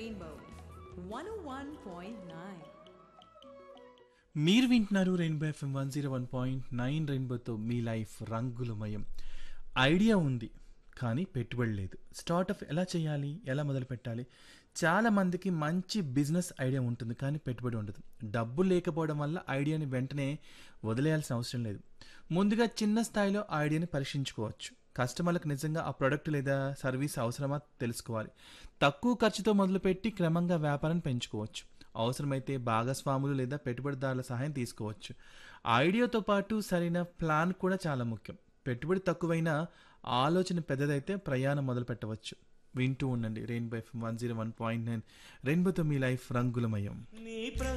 Rainbow 101.9. మీరు వింటున్నారు Rainbow FM one zero one point nine రెయిన్బోతో మీ లైఫ్ రంగులమయం ఐడియా ఉంది కానీ పెట్టుబడి లేదు స్టార్ట్అప్ ఎలా చేయాలి ఎలా మొదలు పెట్టాలి చాలా మందికి మంచి బిజినెస్ ఐడియా ఉంటుంది కానీ పెట్టుబడి ఉండదు డబ్బు లేకపోవడం వల్ల ఐడియాని వెంటనే వదిలేయాల్సిన అవసరం లేదు ముందుగా చిన్న స్థాయిలో ఆ ఐడియాని పరీక్షించుకోవచ్చు కస్టమర్లకు నిజంగా ఆ ప్రోడక్ట్ లేదా సర్వీస్ అవసరమా తెలుసుకోవాలి తక్కువ ఖర్చుతో మొదలుపెట్టి క్రమంగా వ్యాపారం పెంచుకోవచ్చు అవసరమైతే భాగస్వాములు లేదా పెట్టుబడిదారుల సహాయం తీసుకోవచ్చు ఆ ఐడియాతో పాటు సరైన ప్లాన్ కూడా చాలా ముఖ్యం పెట్టుబడి తక్కువైనా ఆలోచన పెద్దదైతే ప్రయాణం మొదలు పెట్టవచ్చు వింటూ ఉండండి Rainbow F one zero one point nine రెయిన్బోతో మీ లైఫ్ రంగులమయం